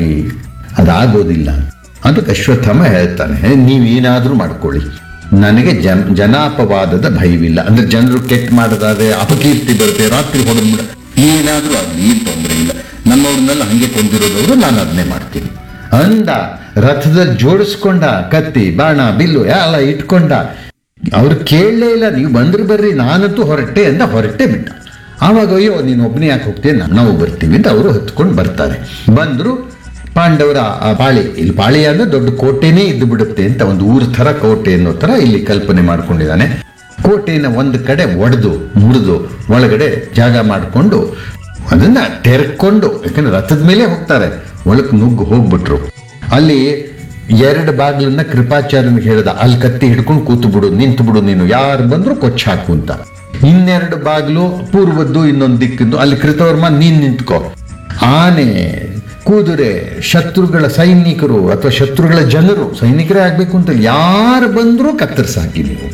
ಹಾಗಾಗಿ ಅದಾಗೋದಿಲ್ಲ ಅದಕ್ಕೆ ಅಶ್ವತ್ಥಾಮ ಹೇಳ್ತಾನೆ ನೀವೇನಾದರೂ ಮಾಡ್ಕೊಳ್ಳಿ ನನಗೆ ಜನ ಜನಾಪವಾದದ ಭಯವಿಲ್ಲ ಅಂದ್ರೆ ಜನರು ಕೆಟ್ಟ ಮಾಡದಾದ್ರೆ ಅಪಕೀರ್ತಿ ಬರುತ್ತೆ ರಾತ್ರಿ ಹೊಡೆದ್ಬಿಡ ಏನಾದರೂ ಆಗಲಿ ಏನು ತೊಂದರೆ ಇಲ್ಲ ನಮ್ಮವ್ರನ್ನೆಲ್ಲ ಹಂಗೆ ಕೊಂದಿರೋದವರು ನಾನು ಅದನ್ನೇ ಮಾಡ್ತೀನಿ ಅಂದ ರಥದಲ್ಲಿ ಜೋಡಿಸ್ಕೊಂಡ ಕತ್ತಿ ಬಾಣ ಬಿಲ್ಲು ಎಲ್ಲ ಇಟ್ಕೊಂಡ ಅವ್ರು ಕೇಳಲೇ ಇಲ್ಲ ನೀವು ಬಂದ್ರೆ ಬರ್ರಿ ನಾನಂತೂ ಹೊರಟೆ ಅಂತ ಹೊರಟೆ ಬಿಟ್ಟ ಆವಾಗ ಅಯ್ಯೋ ನೀನು ಒಬ್ಬನೇ ಯಾಕೆ ಹೋಗ್ತೀಯ ನಾವು ಬರ್ತೀವಿ ಅಂತ ಅವರು ಹತ್ಕೊಂಡು ಬರ್ತಾರೆ ಬಂದರು ಪಾಂಡವರ ಆ ಪಾಳಿ ಇಲ್ಲಿ ಪಾಳಿ ಅಂದ್ರೆ ದೊಡ್ಡ ಕೋಟೆನೇ ಇದ್ದು ಬಿಡುತ್ತೆ ಅಂತ ಒಂದು ಊರ ಥರ ಕೋಟೆ ಅನ್ನೋ ಥರ ಇಲ್ಲಿ ಕಲ್ಪನೆ ಮಾಡ್ಕೊಂಡಿದ್ದಾನೆ ಕೋಟೆನ ಒಂದು ಕಡೆ ಒಡೆದು ಮುರಿದು ಒಳಗಡೆ ಜಾಗ ಮಾಡಿಕೊಂಡು ಅದನ್ನ ತೆರ್ಕೊಂಡು ಯಾಕಂದ್ರೆ ರಥದ ಮೇಲೆ ಹೋಗ್ತಾರೆ ಒಳಗೆ ನುಗ್ಗು ಹೋಗ್ಬಿಟ್ರು ಅಲ್ಲಿ ಎರಡು ಬಾಗಿಲನ್ನ ಕೃಪಾಚಾರ್ಯನಿಗೆ ಹೇಳ್ದ ಅಲ್ಲಿ ಕತ್ತಿ ಹಿಡ್ಕೊಂಡು ಕೂತು ಬಿಡು ನಿಂತು ಬಿಡು ನೀನು ಯಾರು ಬಂದ್ರು ಕೊಚ್ಚ ಹಾಕು ಅಂತ ಇನ್ನೆರಡು ಬಾಗಿಲು ಪೂರ್ವದ್ದು ಇನ್ನೊಂದು ದಿಕ್ಕಿದ್ದು ಅಲ್ಲಿ ಕೃತವರ್ಮ ನೀನ್ ನಿಂತ್ಕೋ ಆನೆ ಕುದುರೆ ಶತ್ರುಗಳ ಸೈನಿಕರು ಅಥವಾ ಶತ್ರುಗಳ ಜನರು ಸೈನಿಕರೇ ಆಗ್ಬೇಕು ಅಂತ ಯಾರು ಬಂದರೂ ಕತ್ತರಿಸಾಕಿ ನೀವು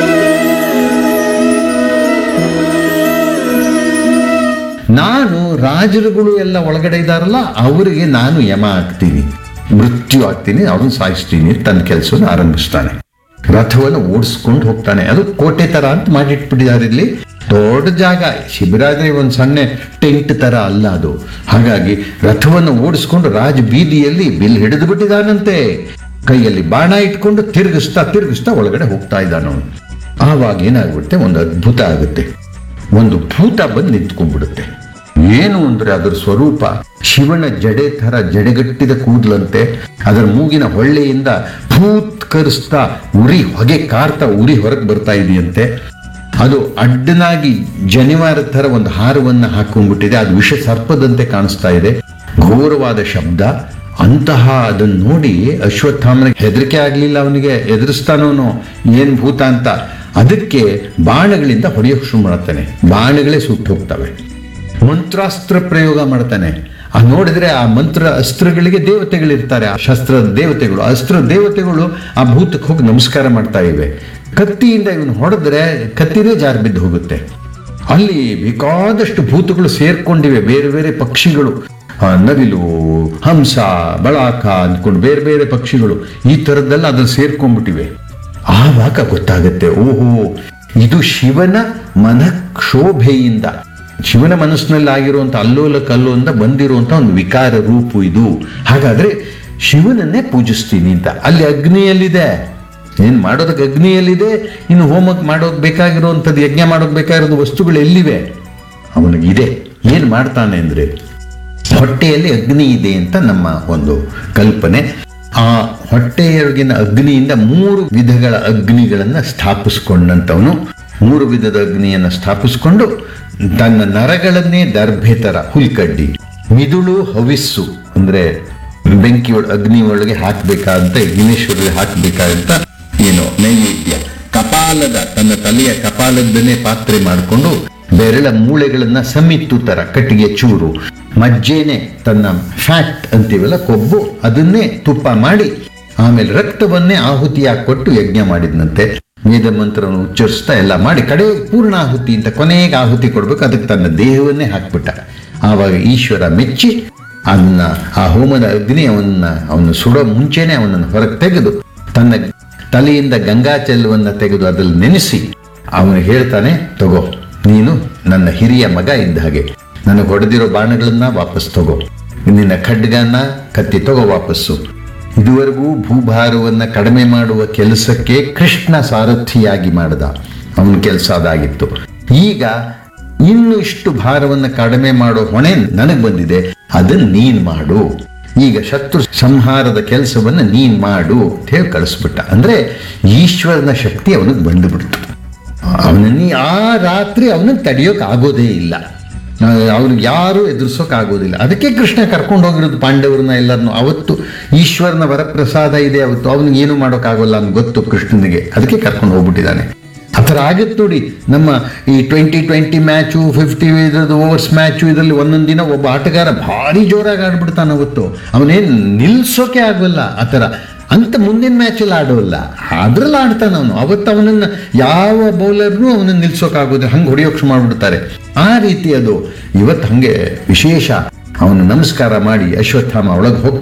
ನಾನು ರಾಜರುಗಳು ಎಲ್ಲ ಒಳಗಡೆ ಇದ್ದಾರಲ್ಲ ಅವರಿಗೆ ನಾನು ಯಮ ಆಗ್ತೀನಿ ಮೃತ್ಯು ಆಗ್ತೀನಿ ಅವ್ರನ್ನ ಸಾಯಿಸ್ತೀನಿ ತನ್ನ ಕೆಲಸವನ್ನು ಆರಂಭಿಸ್ತಾನೆ ರಥವನ್ನು ಓಡಿಸ್ಕೊಂಡು ಹೋಗ್ತಾನೆ ಅದು ಕೋಟೆ ತರ ಅಂತ ಮಾಡಿಟ್ಬಿಟ್ಟಿದ್ದಾರೆ ಇಲ್ಲಿ ದೊಡ್ಡ ಜಾಗ ಶಿಬಿರಾದ್ರೆ ಒಂದು ಸಣ್ಣ ಟೆಂಟ್ ತರ ಅಲ್ಲ ಅದು ಹಾಗಾಗಿ ರಥವನ್ನು ಓಡಿಸ್ಕೊಂಡು ರಾಜ ಬೀದಿಯಲ್ಲಿ ಬಿಲ್ ಹಿಡಿದು ಬಿಟ್ಟಿದಾನಂತೆ ಕೈಯಲ್ಲಿ ಬಾಣ ಇಟ್ಕೊಂಡು ತಿರುಗಿಸ್ತಾ ತಿರುಗಿಸ್ತಾ ಒಳಗಡೆ ಹೋಗ್ತಾ ಇದ್ದಾನ ಅವನು ಆವಾಗ ಏನಾಗ್ಬಿಡುತ್ತೆ ಒಂದು ಅದ್ಭುತ ಆಗುತ್ತೆ ಒಂದು ಭೂತ ಬಂದು ನಿಂತ್ಕೊಂಡ್ಬಿಡುತ್ತೆ ಏನು ಅಂದ್ರೆ ಅದರ ಸ್ವರೂಪ ಶಿವನ ಜಡೆ ಥರ ಜಡೆಗಟ್ಟಿದ ಕೂದಲಂತೆ ಅದರ ಮೂಗಿನ ಹೊಳ್ಳೆಯಿಂದ ಭೂತ್ಕರಿಸ್ತಾ ಉರಿ ಹೊಗೆ ಕಾರ್ತಾ ಉರಿ ಹೊರಗೆ ಬರ್ತಾ ಇದೆಯಂತೆ ಅದು ಅಡ್ಡನಾಗಿ ಜನಿವಾರ ಥರ ಒಂದು ಹಾರವನ್ನು ಹಾಕೊಂಡ್ಬಿಟ್ಟಿದೆ ಅದು ವಿಷ ಸರ್ಪದಂತೆ ಕಾಣಿಸ್ತಾ ಇದೆ ಘೋರವಾದ ಶಬ್ದ ಅಂತಹ ಅದನ್ನು ನೋಡಿ ಅಶ್ವತ್ಥಾಮನಿಗೆ ಹೆದರಿಕೆ ಆಗಲಿಲ್ಲ ಅವನಿಗೆ ಎದುರಿಸ್ತಾನವನು ಏನ್ ಭೂತ ಅಂತ ಅದಕ್ಕೆ ಬಾಣಗಳಿಂದ ಹೊಡೆಯೋಕೆ ಶುರು ಮಾಡ್ತಾನೆ ಬಾಣಗಳೇ ಸುಟ್ಟು ಹೋಗ್ತವೆ ಮಂತ್ರಾಸ್ತ್ರ ಪ್ರಯೋಗ ಮಾಡ್ತಾನೆ ಆ ನೋಡಿದ್ರೆ ಆ ಮಂತ್ರ ಅಸ್ತ್ರಗಳಿಗೆ ದೇವತೆಗಳಿರ್ತಾರೆ ಆ ಶಸ್ತ್ರದ ದೇವತೆಗಳು ಅಸ್ತ್ರ ದೇವತೆಗಳು ಆ ಭೂತಕ್ಕೆ ಹೋಗಿ ನಮಸ್ಕಾರ ಮಾಡ್ತಾ ಇವೆ ಕತ್ತಿಯಿಂದ ಇವನು ಹೊಡೆದ್ರೆ ಕತ್ತಿನೇ ಜಾರಿ ಬಿದ್ದು ಹೋಗುತ್ತೆ ಅಲ್ಲಿ ಬೇಕಾದಷ್ಟು ಭೂತಗಳು ಸೇರ್ಕೊಂಡಿವೆ ಬೇರೆ ಬೇರೆ ಪಕ್ಷಿಗಳು ಆ, ನವಿಲು ಹಂಸ ಬಳಾಕ ಅಂದ್ಕೊಂಡು ಬೇರೆ ಬೇರೆ ಪಕ್ಷಿಗಳು ಈ ಥರದ್ದೆಲ್ಲ ಅದ್ರಲ್ಲಿ ಸೇರ್ಕೊಂಡ್ಬಿಟ್ಟಿವೆ ಆವಾಗ ಗೊತ್ತಾಗುತ್ತೆ ಓಹೋ ಇದು ಶಿವನ ಮನಕ್ಷೋಭೆಯಿಂದ ಶಿವನ ಮನಸ್ಸಿನಲ್ಲಿ ಆಗಿರುವಂತ ಅಲ್ಲೋಲ ಕಲ್ಲೋಂದ ಬಂದಿರುವಂತ ಒಂದು ವಿಕಾರ ರೂಪು ಇದು ಹಾಗಾದ್ರೆ ಶಿವನನ್ನೇ ಪೂಜಿಸ್ತೀನಿ ಅಂತ ಅಲ್ಲಿ ಅಗ್ನಿಯಲ್ಲಿದೆ ಏನ್ ಮಾಡೋದಕ್ಕೆ ಅಗ್ನಿಯಲ್ಲಿದೆ ಇನ್ನು ಹೋಮಕ್ಕೆ ಮಾಡೋಕ್ ಬೇಕಾಗಿರುವಂಥದ್ದು ಯಜ್ಞ ಮಾಡೋಕ್ ಬೇಕಾಗಿರೋದು ವಸ್ತುಗಳು ಎಲ್ಲಿವೆ ಅವನಿಗಿದೆ ಏನ್ ಮಾಡ್ತಾನೆ ಅಂದ್ರೆ ಹೊಟ್ಟೆಯಲ್ಲಿ ಅಗ್ನಿ ಇದೆ ಅಂತ ನಮ್ಮ ಒಂದು ಕಲ್ಪನೆ ಆ ಹೊಟ್ಟೆಯೊಳಗಿನ ಅಗ್ನಿಯಿಂದ ಮೂರು ವಿಧಗಳ ಅಗ್ನಿಗಳನ್ನು ಸ್ಥಾಪಿಸ್ಕೊಂಡಂಥವನು ಮೂರು ವಿಧದ ಅಗ್ನಿಯನ್ನು ಸ್ಥಾಪಿಸ್ಕೊಂಡು ತನ್ನ ನರಗಳನ್ನೇ ದರ್ಭೆ ಥರ ಹುಲ್ಕಡ್ಡಿ ಮಿದುಳು ಹವಿಸ್ಸು ಅಂದ್ರೆ ಬೆಂಕಿ ಒಳ ಅಗ್ನಿ ಒಳಗೆ ಹಾಕಬೇಕಾದಂತ ಯಜ್ಞೇಶ್ವರಿಗೆ ಹಾಕಬೇಕಾದಂತ ಏನು ನೈವೇದ್ಯ ಕಪಾಲದ ತನ್ನ ತಲೆಯ ಕಪಾಲದನ್ನೇ ಪಾತ್ರೆ ಮಾಡಿಕೊಂಡು ಬೆರಳ ಮೂಳೆಗಳನ್ನ ಸಮಿತ್ತು ತರ ಕಟ್ಟಿಗೆ ಚೂರು ಮಜ್ಜೆನೆ ತನ್ನ ಫ್ಯಾಟ್ ಅಂತೀವಲ್ಲ ಕೊಬ್ಬು ಅದನ್ನೇ ತುಪ್ಪ ಮಾಡಿ ಆಮೇಲೆ ರಕ್ತವನ್ನೇ ಆಹುತಿಯಾಗಿ ಕೊಟ್ಟು ಯಜ್ಞ ಮಾಡಿದ್ನಂತೆ ವೇದ ಮಂತ್ರವನ್ನು ಉಚ್ಚರಿಸ್ತಾ ಎಲ್ಲ ಮಾಡಿ ಕಡೆ ಪೂರ್ಣ ಆಹುತಿ ಅಂತ ಕೊನೆಗೆ ಆಹುತಿ ಕೊಡ್ಬೇಕು ಅದಕ್ಕೆ ತನ್ನ ದೇಹವನ್ನೇ ಹಾಕ್ಬಿಟ್ಟ ಆವಾಗ ಈಶ್ವರ ಮೆಚ್ಚಿ ಅದನ್ನ ಆ ಹೋಮದ ಅಗ್ನಿ ಅವನ್ನ ಅವನು ಸುಡೋ ಮುಂಚೆನೆ ಅವನನ್ನು ಹೊರಗೆ ತೆಗೆದು ತನ್ನ ತಲೆಯಿಂದ ಗಂಗಾಚಲವನ್ನ ತೆಗೆದು ಅದ್ರಲ್ಲಿ ನೆನೆಸಿ ಅವನು ಹೇಳ್ತಾನೆ ತಗೋ ನೀನು ನನ್ನ ಹಿರಿಯ ಮಗ ಇದ್ದ ಹಾಗೆ ನನಗೆ ಹೊಡೆದಿರೋ ಬಾಣಗಳನ್ನ ವಾಪಸ್ ತಗೋ ನಿನ್ನ ಖಡ್ಗನ ಕತ್ತಿ ತಗೋ ವಾಪಸ್ಸು ಇದುವರೆಗೂ ಭೂಭಾರವನ್ನ ಕಡಿಮೆ ಮಾಡುವ ಕೆಲಸಕ್ಕೆ ಕೃಷ್ಣ ಸಾರಥಿಯಾಗಿ ಮಾಡಿದ ಅವನ ಕೆಲಸ ಅದಾಗಿತ್ತು ಈಗ ಇನ್ನು ಇಷ್ಟು ಭಾರವನ್ನ ಕಡಿಮೆ ಮಾಡೋ ಹೊಣೆ ನನಗೆ ಬಂದಿದೆ ಅದನ್ನ ನೀನ್ ಮಾಡು ಈಗ ಶತ್ರು ಸಂಹಾರದ ಕೆಲಸವನ್ನ ನೀನ್ ಮಾಡು ಅಂತ ಹೇಳಿ ಕಳಿಸ್ಬಿಟ್ಟ ಅಂದ್ರೆ ಈಶ್ವರನ ಶಕ್ತಿ ಅವನಿಗೆ ಬಂದುಬಿಡ್ತು ಅವನನ್ನ ಆ ರಾತ್ರಿ ಅವನನ್ನು ತಡೆಯೋಕ್ ಆಗೋದೇ ಇಲ್ಲ ಅವ್ರಿಗೆ ಯಾರು ಎದುರಿಸೋಕ್ ಆಗೋದಿಲ್ಲ ಅದಕ್ಕೆ ಕೃಷ್ಣ ಕರ್ಕೊಂಡು ಹೋಗಿರೋದು ಪಾಂಡವರನ್ನ ಎಲ್ಲರನ್ನು ಅವತ್ತು ಈಶ್ವರನ ವರಪ್ರಸಾದ ಇದೆ ಅವತ್ತು ಅವನಿಗೆ ಏನು ಮಾಡೋಕ್ಕಾಗೋಲ್ಲ ಅಂತ ಗೊತ್ತು ಕೃಷ್ಣನಿಗೆ ಅದಕ್ಕೆ ಕರ್ಕೊಂಡು ಹೋಗ್ಬಿಟ್ಟಿದ್ದಾನೆ ಆ ಥರ ಆಗತ್ತೆ ನೋಡಿ ನಮ್ಮ ಈ ಟ್ವೆಂಟಿ ಟ್ವೆಂಟಿ ಮ್ಯಾಚು ಫಿಫ್ಟಿ ಇದ್ರದ್ದು ಓವರ್ಸ್ ಮ್ಯಾಚು ಇದರಲ್ಲಿ ಒಂದೊಂದು ದಿನ ಒಬ್ಬ ಆಟಗಾರ ಭಾರಿ ಜೋರಾಗಿ ಆಡ್ಬಿಡ್ತಾನೆ ಅವತ್ತು ಅವನೇನು ನಿಲ್ಸೋಕೆ ಆಗೋಲ್ಲ ಆ ಥರ ಅಂತ ಮುಂದಿನ ಮ್ಯಾಚಲ್ಲಿ ಆಡೋಲ್ಲ ಅದ್ರಲ್ಲಿ ಆಡ್ತಾನೆ ಅವನು ಅವತ್ತು ಅವನನ್ನು ಯಾವ ಬೌಲರ್ನು ಅವನನ್ನು ನಿಲ್ಸೋಕ್ಕಾಗೋದಿಲ್ಲ ಹಂಗೆ ಹೊಡೆಯೋಕ್ಷ ಮಾಡಿಬಿಡ್ತಾರೆ ಆ ರೀತಿ ಅದು ಇವತ್ತು ಹಂಗೆ ವಿಶೇಷ ಅವನು ನಮಸ್ಕಾರ ಮಾಡಿ ಅಶ್ವತ್ಥಾಮ ಒಳಗೆ ಹೋಗ್ತಾ